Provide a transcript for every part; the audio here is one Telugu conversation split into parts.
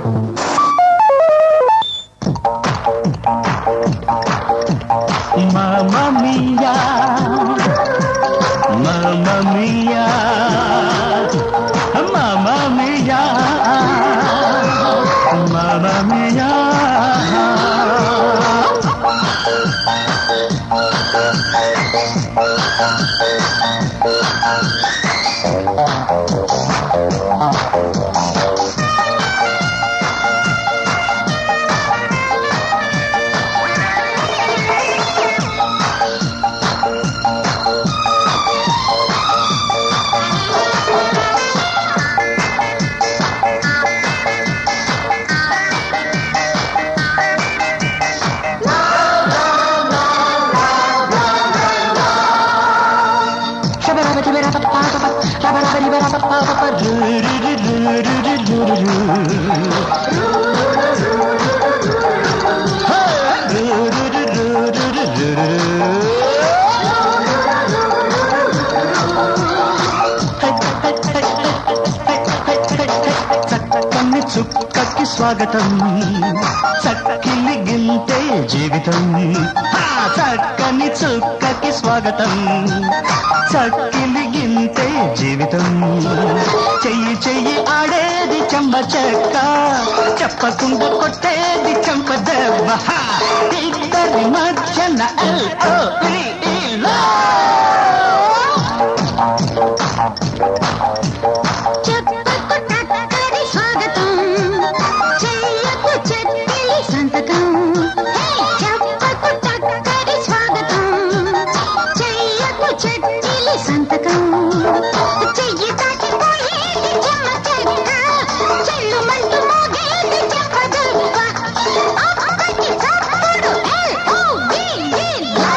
Mamma mia, mamma mia, mamma mia, mamma mia. చక్కని చుక్కకి స్వాగతం చక్కిలి గింతే జీవితం ఆ, చక్కని చుక్కకి స్వాగతం చక్కిలి గింతే జీవితం చెయ్యి చెయ్యి ఆడేది చెంబ చెక్క చెప్పకుండా కొట్టేది చెంప దెబ్బ హా! ఇద్దరి మధ్యన ఎల్ ఓ లి ఈ లో. చెప్పకు టక్కరి స్వాగతం చెయ్యకు చెక్కిలి సంతకం హే! చెప్పకు టక్కరి స్వాగతం చెయ్యకు చెక్కిలి సంతకం చెయ్యి తాకిపోయేది చెమ్మ చెక్క చెల్లుమంటూ మోగేది చెంప దెబ్బ అప్పటి చప్పుడు ఎల్ ఓ వి ఈ లో.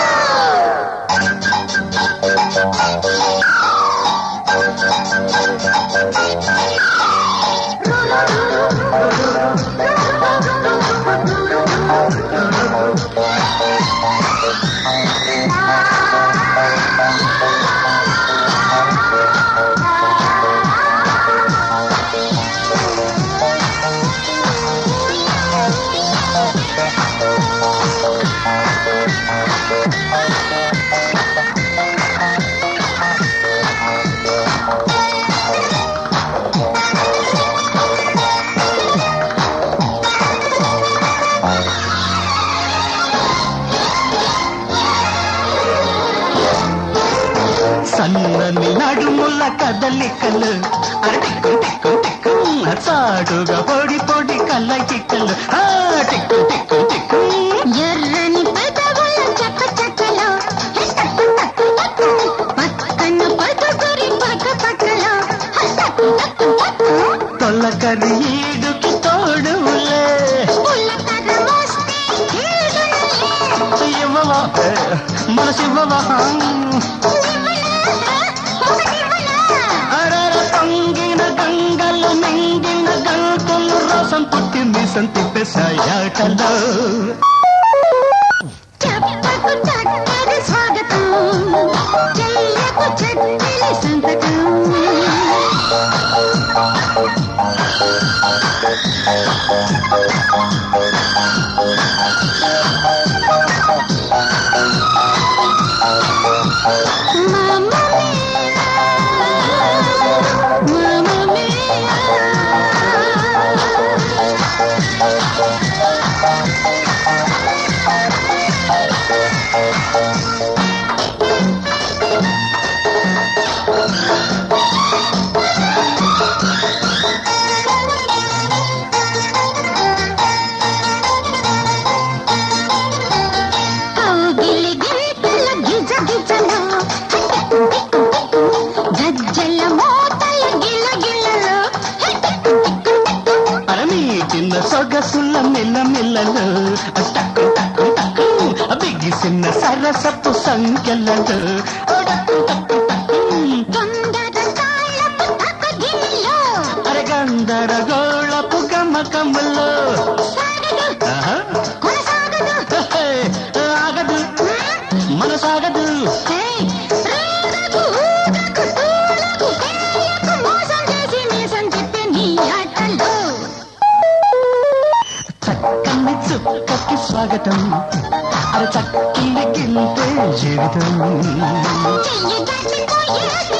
సన్నని నడుముల కదలికలు అరటిక్కు టిక్కు టిక్కు చాటుగా పొడి పొడి కల్లకిక్కలు ఆ టిక్కు టిక్కు టిక్కు ఎర్రని పెదవుల చెక్క చెక్కలో హెట్టకు టక్కు టక్కు పక్కన పదుగురి పక్క పక్కలో హట్టకు టక్కు టక్కు తొల్లకరి ఈడుకి తోడులే పుల్లకర్ర మోస్తే కీడులే ఇవ్వవా మనసివ్వవా అరర పొంగిన గంగలు మింగిన గంతులు రసం పుట్టి మిసం తిప్పేసాయాటలో చెప్పకు చక్కని స్వాగతం చెయ్యకు చెక్కిలి సంతకం Mamma mia, mamma కౌగిలి గింతల గిజ గిజలో గజ్జల మోతల గిల గిలలో అరమీ చిన్న సొగసుల మిల్ల మిల్లలు టక్కు టక్కు టక్కు బిగిసిన సరసపు సంఖ్యలను టక్కు టక్కు టక్కు తొందర తాళపు తక గిల్లో అరగందరగోళపు గమకములు సాగదు ఆహా, కొనసాగదు హే, ఆగదు మనసాగదు హే, రేగకు, ఊగకు, తూలకు, తేయకు, మోసం చేసి మీసం చెప్పే నీ ఆటలో స్వాగతం అర చక్కిలి గింతే జీవితం చెయ్యి కట్టిపోయేది